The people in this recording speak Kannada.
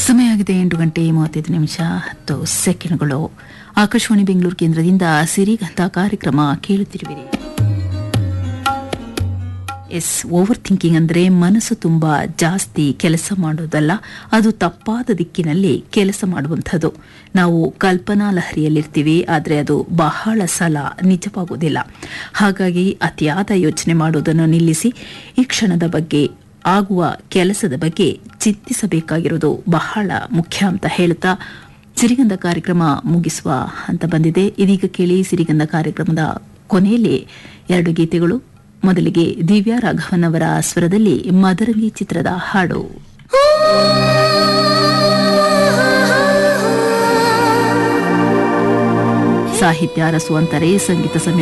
ಸಮಯ ಆಗಿದೆ ಎಂಟು ಗಂಟೆ ಮೂವತ್ತೈದು ನಿಮಿಷ ಹತ್ತು ಸೆಕೆಂಡ್ಗಳು ಆಕಾಶವಾಣಿ ಬೆಂಗಳೂರು ಕೇಂದ್ರದಿಂದ ಸಿರಿಗಂಧ ಕಾರ್ಯಕ್ರಮ ಕೇಳುತ್ತಿರುವಿರಿ ಎಸ್ ಓವರ್ ಥಿಂಕಿಂಗ್ ಅಂದ್ರೆ ಮನಸ್ಸು ತುಂಬಾ ಜಾಸ್ತಿ ಕೆಲಸ ಮಾಡೋದಲ್ಲ ಅದು ತಪ್ಪಾದ ದಿಕ್ಕಿನಲ್ಲಿ ಕೆಲಸ ಮಾಡುವಂಥದ್ದು ನಾವು ಕಲ್ಪನಾ ಲಹರಿಯಲ್ಲಿರ್ತೀವಿ ಆದರೆ ಅದು ಬಹಳ ಸಲ ನಿಜವಾಗುವುದಿಲ್ಲ ಹಾಗಾಗಿ ಅತಿಯಾದ ಯೋಚನೆ ಮಾಡುವುದನ್ನು ನಿಲ್ಲಿಸಿ ಈ ಕ್ಷಣದ ಬಗ್ಗೆ ಆಗುವ ಕೆಲಸದ ಬಗ್ಗೆ ಚಿಂತಿಸಬೇಕಾಗಿರೋದು ಬಹಳ ಮುಖ್ಯ ಅಂತ ಹೇಳುತ್ತಾ ಸಿರಿಗಂಧ ಕಾರ್ಯಕ್ರಮ ಮುಗಿಸುವ ಅಂತ ಬಂದಿದೆ ಇದೀಗ ಕೇಳಿ ಸಿರಿಗಂಧ ಕಾರ್ಯಕ್ರಮದ ಕೊನೆಯಲ್ಲಿ ಎರಡು ಗೀತೆಗಳು ಮೊದಲಿಗೆ ದಿವ್ಯಾ ರಾಘವನ್ ಅವರ ಸ್ವರದಲ್ಲಿ ಮದರಂಗಿ ಚಿತ್ರದ ಹಾಡು ಸಾಹಿತ್ಯ ಅರಸುವಂತರೆ ಸಂಗೀತ